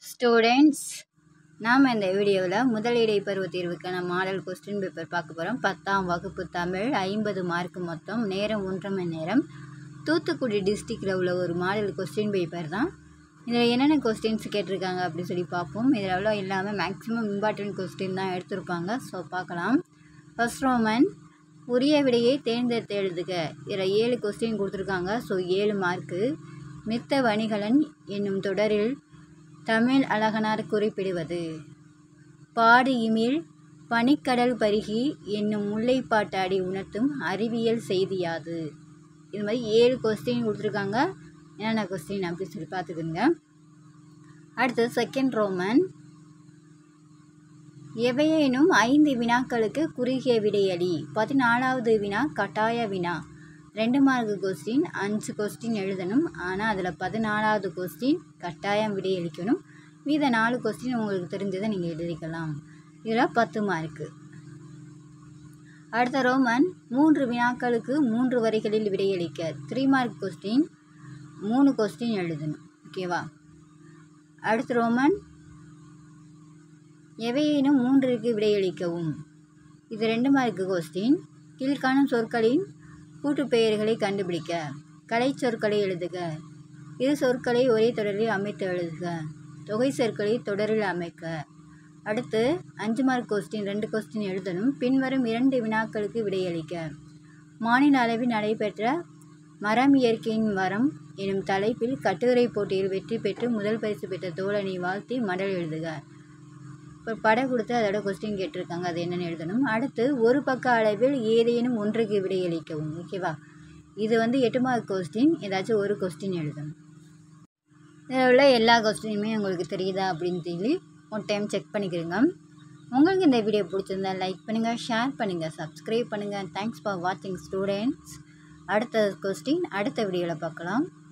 students நாம் இந்த வீடியோவில் முதல் இடை பருவத் தேர்வுக்கான மாடல் கொஸ்டின் பேப்பர் பார்க்க போகிறோம் பத்தாம் வகுப்பு தமிழ் ஐம்பது மார்க் மொத்தம் நேரம் ஒன்றரை மணி நேரம் தூத்துக்குடி டிஸ்ட்ரிக்டில் உள்ள ஒரு மாடல் கொஸ்டின் பேப்பர் தான் இதில் என்னென்ன கொஸ்டின்ஸ் கேட்டிருக்காங்க அப்படின்னு சொல்லி பார்ப்போம் இதில் எவ்வளோ இல்லாமல் மேக்ஸிமம் இம்பார்ட்டன்ட் கொஸ்டின் தான் எடுத்திருப்பாங்க ஸோ பார்க்கலாம் ஃபர்ஸ்ட் ரோமன் உரிய விடையை தேர்ந்தெடுத்து எழுதுக இதில் ஏழு கொஸ்டின் கொடுத்துருக்காங்க ஸோ ஏழு மார்க்கு மித்த வணிகலன் என்னும் தொடரில் தமிழ் அழகனார் குறிப்பிடுவது பாடு இமிழ் பனிக்கடல் பருகி என்னும் முல்லைப்பாட்டாடி உணர்த்தும் அறிவியல் செய்தியாது இது மாதிரி ஏழு கொஸ்டின் கொடுத்துருக்காங்க என்னென்ன கொஸ்டின் அப்படின்னு சொல்லி பார்த்துக்குங்க அடுத்து செகண்ட் ரோமன் எவையேனும் ஐந்து வினாக்களுக்கு குறுகிய விடையளி பதினாலாவது வினா கட்டாய வினா ரெண்டு மார்க் கொஸ்டின் அஞ்சு கொஸ்டின் எழுதணும் ஆனால் அதில் பதினாலாவது கொஸ்டின் கட்டாயம் விடையளிக்கணும் மீத நாலு கொஸ்டின் உங்களுக்கு தெரிஞ்சதை நீங்கள் எழுதிக்கலாம் இதில் பத்து மார்க்கு அடுத்த ரோமன் மூன்று வினாக்களுக்கு மூன்று வரிகளில் விடையளிக்க த்ரீ மார்க் கொஸ்டின் மூணு கொஸ்டின் எழுதணும் ஓகேவா அடுத்த ரோமன் எவையேனும் மூன்றிற்கு விடையளிக்கவும் இது ரெண்டு மார்க்கு கொஸ்டின் கீழ்காணும் சொற்களின் கூட்டு பெயர்களை கண்டுபிடிக்க கலை சொற்களை எழுதுக இரு சொற்களை ஒரே தொடரில் அமைத்து எழுதுக தொகை சொற்களை தொடரில் அமைக்க அடுத்து அஞ்சு மார்க் கொஸ்டின் ரெண்டு கொஸ்டின் எழுதணும் பின்வரும் இரண்டு வினாக்களுக்கு விடையளிக்க மாநில அளவில் நடைபெற்ற மரம் இயற்கையின் மரம் எனும் தலைப்பில் கட்டுரை போட்டியில் வெற்றி பெற்று முதல் பரிசு பெற்ற தோழனை வாழ்த்தி மடல் எழுதுக இப்போ படம் கொடுத்து அதோட கொஸ்டின் கேட்டிருக்காங்க அது என்னென்னு எழுதணும் அடுத்து ஒரு பக்க அளவில் ஏதேனும் ஒன்றுக்கு விடையளிக்கவும் ஓகேவா இது வந்து எட்டு மார்க் கொஸ்டின் ஏதாச்சும் ஒரு கொஸ்டின் எழுதணும் இதில் உள்ள எல்லா கொஸ்டினுமே உங்களுக்கு தெரியுதா அப்படின்னு சொல்லி ஒன் டைம் செக் பண்ணிக்கிறீங்க உங்களுக்கு இந்த வீடியோ பிடிச்சிருந்தா லைக் பண்ணுங்கள் ஷேர் பண்ணுங்கள் சப்ஸ்கிரைப் பண்ணுங்கள் தேங்க்ஸ் ஃபார் வாட்சிங் ஸ்டூடெண்ட்ஸ் அடுத்த கொஸ்டின் அடுத்த வீடியோவில் பார்க்கலாம்